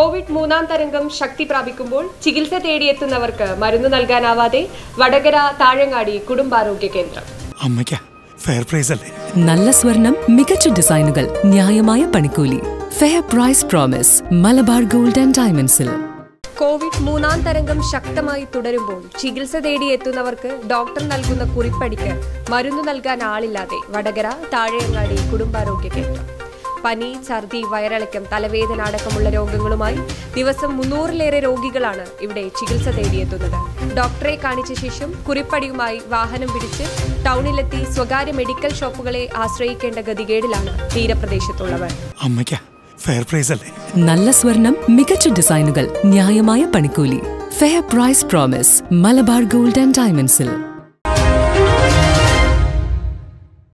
Covid മൂന്നാം തരംഗം ശക്തി പ്രാപിക്കുമ്പോൾ ചികിത്സ തേടിയെത്തുന്നവർക്ക് മരുന്ന് നൽകാനാവാതെ വടകര താഴങ്ങാടി കുടുംബാരോഗ്യ കേന്ദ്രം അമ്മയ്ക്ക ഫെയർ പ്രൈസ് അല്ലേ നല്ല സ്വർണം മികച്ച ഡിസൈനുകൾ ന്യായമായ പണിക്കൂലി fair price promise Malabar gold and ഡയമണ്ട്സിൽ കോവിഡ് മൂന്നാം തരംഗം ശക്തമായി തുടരുമ്പോൾ ചികിത്സ തേടിയെത്തുന്നവർക്ക് ഡോക്ടർ നൽകുന്ന കുറിപ്പടിക്ക് മരുന്ന് നൽകാൻ ആളില്ലാതെ വടകര താഴെയങ്ങാടി കുടുംബാരോഗ്യ കേന്ദ്രം പനി ഛർദി വയറിളക്കം തലവേദന അടക്കമുള്ള രോഗങ്ങളുമായി ദിവസം മുന്നൂറിലേറെ രോഗികളാണ് ഇവിടെ ചികിത്സ തേടിയെത്തുന്നത് ഡോക്ടറെ കാണിച്ച ശേഷം കുറിപ്പടിയുമായി വാഹനം പിടിച്ച് ടൗണിലെത്തി സ്വകാര്യ മെഡിക്കൽ ഷോപ്പുകളെ ആശ്രയിക്കേണ്ട ഗതികേടിലാണ് തീരപ്രദേശത്തുള്ളവർ അമ്മയ്ക്ക ഫെയർ പ്രൈസ് അല്ലേ നല്ല സ്വർണം മികച്ച ഡിസൈനുകൾ ന്യായമായ പണിക്കൂലി fair price promise Malabar gold and ഡയമണ്ട്സിൽ